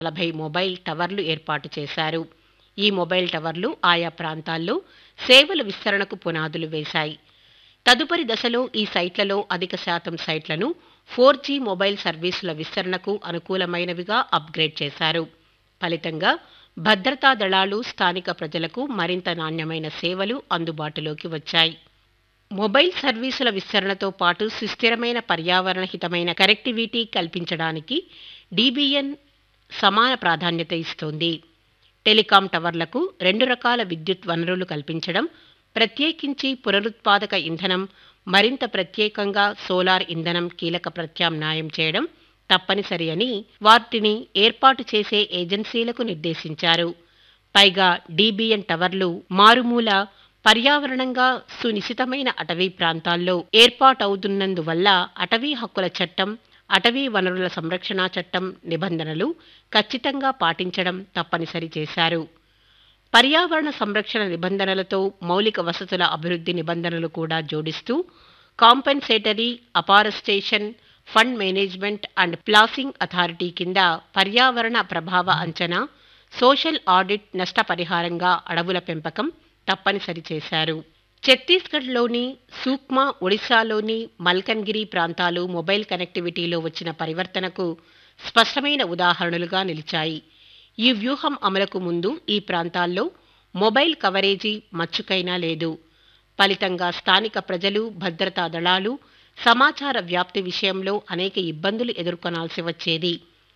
నలభై మొబైల్ టవర్లు ఏర్పాటు చేశారు ఈ మొబైల్ టవర్లు ఆయా ప్రాంతాల్లో సేవల విస్తరణకు పునాదులు వేశాయి తదుపరి దశలో ఈ సైట్లలో అధిక శాతం సైట్లను ఫోర్ జీ మొబైల్ సర్వీసుల విస్తరణకు అనుకూలమైనవిగా అప్గ్రేడ్ చేశారు ఫలితంగా భద్రతా దళాలు స్థానిక ప్రజలకు మరింత నాణ్యమైన సేవలు అందుబాటులోకి వచ్చాయి మొబైల్ సర్వీసుల విస్తరణతో పాటు సుస్థిరమైన పర్యావరణ హితమైన కనెక్టివిటీ కల్పించడానికి డీబీఎన్ సమాన ప్రాధాన్యత ఇస్తోంది టెలికాం టవర్లకు రెండు రకాల విద్యుత్ వనరులు కల్పించడం ప్రత్యేకించి పునరుత్పాదక ఇంధనం మరింత ప్రత్యేకంగా సోలార్ ఇంధనం కీలక ప్రత్యామ్నాయం చేయడం తప్పనిసరి అని వాటిని ఏర్పాటు చేసే ఏజెన్సీలకు నిర్దేశించారు పైగా డీబీఎన్ టవర్లు మారుమూల పర్యావరణంగా సునిశితమైన అటవీ ప్రాంతాల్లో ఏర్పాటవుతున్నందువల్ల అటవీ హక్కుల చట్టం అటవీ వనరుల సంరక్షణ చట్టం నిబంధనలు ఖచ్చితంగా పాటించడం తప్పనిసరి చేశారు పర్యావరణ సంరక్షణ నిబంధనలతో మౌలిక వసతుల అభివృద్ధి నిబంధనలు కూడా జోడిస్తూ compensatory afforestation fund management and planning authority కింద పర్యావరణ ప్రభావ అంచనా సోషల్ ఆడిట్ నష్టపరిహారంగా అడవుల పెంపకం తప్పనిసరి చేశారు ఛత్తీస్గఢ్లోని సూక్మా ఒడిశాలోని మల్కన్గిరి ప్రాంతాలు మొబైల్ కనెక్టివిటీలో వచ్చిన పరివర్తనకు స్పష్టమైన ఉదాహరణలుగా నిలిచాయి ఈ వ్యూహం అమలుకు ముందు ఈ ప్రాంతాల్లో మొబైల్ కవరేజీ మచ్చుకైనా లేదు ఫలితంగా స్థానిక ప్రజలు భద్రతా దళాలు సమాచార వ్యాప్తి విషయంలో అనేక ఇబ్బందులు ఎదుర్కొనాల్సి వచ్చేది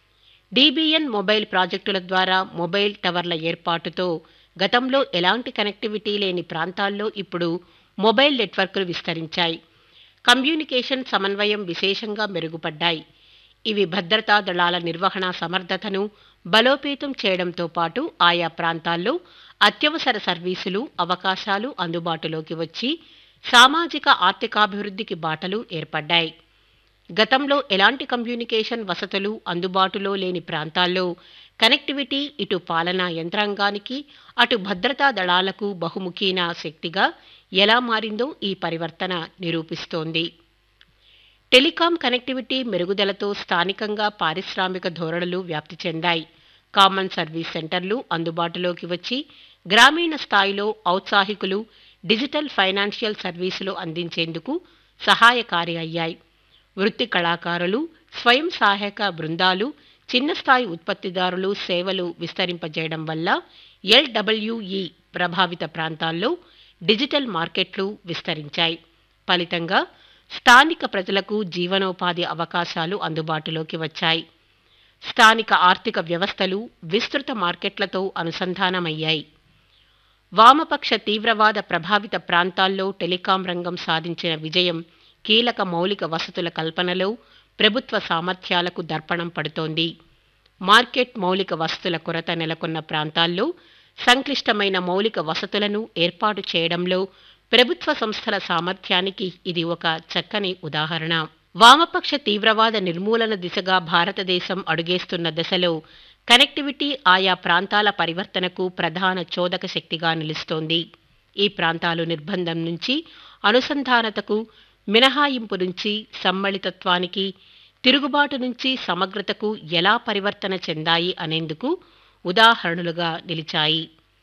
డీబీఎన్ మొబైల్ ప్రాజెక్టుల ద్వారా మొబైల్ టవర్ల ఏర్పాటుతో గతంలో ఎలాంటి కనెక్టివిటీ లేని ప్రాంతాల్లో ఇప్పుడు మొబైల్ నెట్వర్క్లు విస్తరించాయి కమ్యూనికేషన్ సమన్వయం విశేషంగా మెరుగుపడ్డాయి ఇవి భద్రతా దళాల నిర్వహణ సమర్థతను బలోపేతం చేయడంతో పాటు ఆయా ప్రాంతాల్లో అత్యవసర సర్వీసులు అవకాశాలు అందుబాటులోకి వచ్చి సామాజిక ఆర్థికాభివృద్ధికి బాటలు ఏర్పడ్డాయి గతంలో ఎలాంటి కమ్యూనికేషన్ వసతులు అందుబాటులో లేని ప్రాంతాల్లో కనెక్టివిటీ ఇటు పాలనా యంత్రాంగానికి అటు భద్రతా దళాలకు బహుముఖీన శక్తిగా ఎలా మారిందో ఈ పరివర్తన నిరూపిస్తోంది టెలికాం కనెక్టివిటీ మెరుగుదలతో స్థానికంగా పారిశ్రామిక ధోరణులు వ్యాప్తి చెందాయి కామన్ సర్వీస్ సెంటర్లు అందుబాటులోకి వచ్చి గ్రామీణ స్థాయిలో ఔత్సాహికులు డిజిటల్ ఫైనాన్షియల్ సర్వీసులు అందించేందుకు సహాయకారి అయ్యాయి వృత్తి కళాకారులు స్వయం సహాయక బృందాలు చిన్న స్థాయి ఉత్పత్తిదారులు సేవలు విస్తరింపజేయడం వల్ల ఎల్డబ్ల్యూఈ ప్రభావిత ప్రాంతాల్లో డిజిటల్ మార్కెట్లు విస్తరించాయి ఫలితంగా స్థానిక ప్రజలకు జీవనోపాధి అవకాశాలు అందుబాటులోకి వచ్చాయి స్థానిక ఆర్థిక వ్యవస్థలు విస్తృత మార్కెట్లతో అనుసంధానమయ్యాయి వామపక్ష తీవ్రవాద ప్రభావిత ప్రాంతాల్లో టెలికాం రంగం సాధించిన విజయం కీలక మౌలిక వసతుల కల్పనలో ప్రభుత్వ సామర్థ్యాలకు దర్పణం పడుతోంది మార్కెట్ మౌలిక వసతుల కొరత నెలకొన్న ప్రాంతాల్లో సంక్లిష్టమైన మౌలిక వసతులను ఏర్పాటు చేయడంలో ప్రభుత్వ సంస్థల సామర్థ్యానికి ఇది ఒక చక్కని ఉదాహరణ వామపక్ష తీవ్రవాద నిర్మూలన దిశగా భారతదేశం అడుగేస్తున్న దశలో కనెక్టివిటీ ఆయా ప్రాంతాల పరివర్తనకు ప్రధాన చోదక శక్తిగా నిలుస్తోంది ఈ ప్రాంతాలు నిర్బంధం నుంచి అనుసంధానతకు మినహాయింపు నుంచి సమ్మళితత్వానికి తిరుగుబాటు నుంచి సమగ్రతకు ఎలా పరివర్తన చెందాయి అనేందుకు ఉదాహరణలుగా నిలిచాయి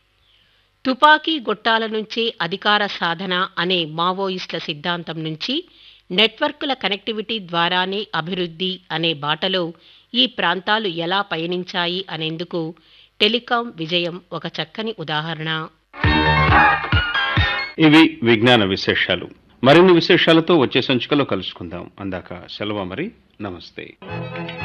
తుపాకీ గొట్టాల నుంచే అధికార సాధన అనే మావోయిస్టుల సిద్ధాంతం నుంచి నెట్వర్కుల కనెక్టివిటీ ద్వారానే అభివృద్ధి అనే బాటలో ఈ ప్రాంతాలు ఎలా పయనించాయి అనేందుకు టెలికాం విజయం ఒక చక్కని ఉదాహరణ ఇవి విజ్ఞాన విశేషాలు మరిన్ని విశేషాలతో వచ్చే సంచికలో కలుసుకుందాం అందాక సెలవు మరి నమస్తే